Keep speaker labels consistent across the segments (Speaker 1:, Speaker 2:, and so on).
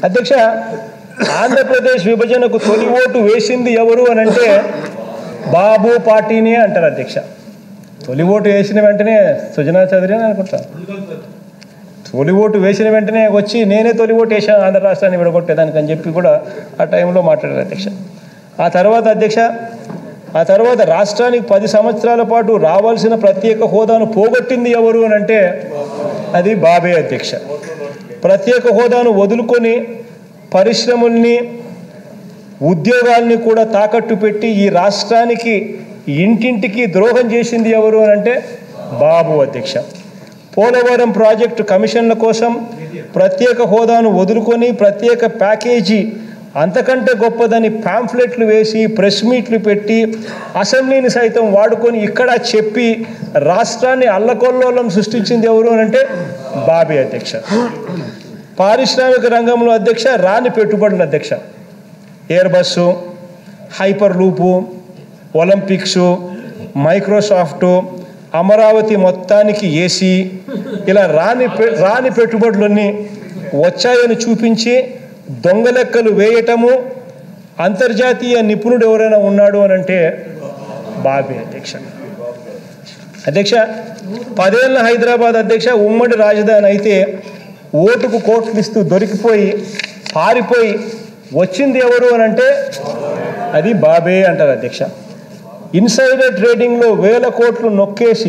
Speaker 1: అధ్యక్ష ఆంధ్రప్రదేశ్ విభజనకు తొలి ఓటు వేసింది ఎవరు అని అంటే బాబు పార్టీనే అంటారు అధ్యక్ష తొలి ఓటు వేసిన వెంటనే సుజనా చౌదరి అని అనుకుంటా తొలి ఓటు వేసిన వెంటనే వచ్చి నేనే తొలి ఓటు వేసాను ఆంధ్ర రాష్ట్రాన్ని విడగొట్టేదానికి అని చెప్పి కూడా ఆ టైంలో మాట్లాడారు అధ్యక్ష ఆ తర్వాత అధ్యక్ష ఆ తర్వాత రాష్ట్రానికి పది సంవత్సరాల పాటు రావాల్సిన ప్రత్యేక హోదాను పోగొట్టింది ఎవరు అని అంటే అది బాబే అధ్యక్ష ప్రత్యేక హోదాను వదులుకొని పరిశ్రమల్ని ఉద్యోగాల్ని కూడా తాకట్టు పెట్టి ఈ రాష్ట్రానికి ఇంటింటికి ద్రోహం చేసింది ఎవరు అని అంటే బాబు అధ్యక్ష పోలవరం ప్రాజెక్టు కమిషన్ల కోసం ప్రత్యేక హోదాను వదులుకొని ప్రత్యేక ప్యాకేజీ అంతకంటే గొప్పదని పాంఫ్లెట్లు వేసి ప్రెస్ మీట్లు పెట్టి అసెంబ్లీని సైతం వాడుకొని ఇక్కడ చెప్పి రాష్ట్రాన్ని అల్లకొల్లోలం సృష్టించింది ఎవరు అని అంటే బాబీ అధ్యక్ష పారిశ్రామిక రంగంలో అధ్యక్ష రాని పెట్టుబడుల అధ్యక్ష Airbus hyperloop Olympics Microsoft Amaravati మొత్తానికి ఏసీ ఇలా రాని పె- రాని పెట్టుబడులన్నీ వచ్చాయని చూపించి దొంగ లెక్కలు వేయటము అంతర్జాతీయ నిపుణుడు ఎవరైనా ఉన్నాడు అని అంటే బాబీ అధ్యక్ష అధ్యక్ష పదేళ్ళ హైదరాబాద్ అధ్యక్ష ఉమ్మడి రాజధాని అయితే ఓటుకు కోట్లు ఇస్తూ దొరికిపోయి పారిపోయి వచ్చింది ఎవరు అని అంటే అది బాబే అంటారు అధ్యక్ష ఇన్సైడర్ ట్రేడింగ్లో వేల కోట్లు నొక్కేసి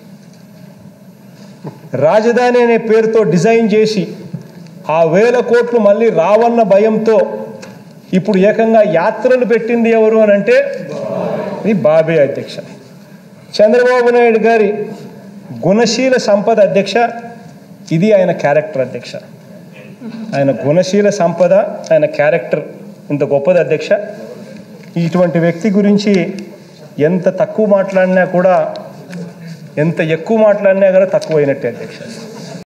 Speaker 1: రాజధాని అనే పేరుతో డిజైన్ చేసి ఆ వేల కోట్లు మళ్ళీ రావన్న భయంతో ఇప్పుడు ఏకంగా యాత్రలు పెట్టింది ఎవరు అని అంటే ఇది బాబే అధ్యక్ష చంద్రబాబు నాయుడు గారి గుణశీల సంపద అధ్యక్ష ఇది ఆయన క్యారెక్టర్ అధ్యక్ష ఆయన గుణశీల సంపద ఆయన క్యారెక్టర్ ఇంత గొప్పది అధ్యక్ష ఇటువంటి వ్యక్తి గురించి ఎంత తక్కువ మాట్లాడినా కూడా ఎంత ఎక్కువ మాట్లాడినా కూడా తక్కువైనట్టే అధ్యక్ష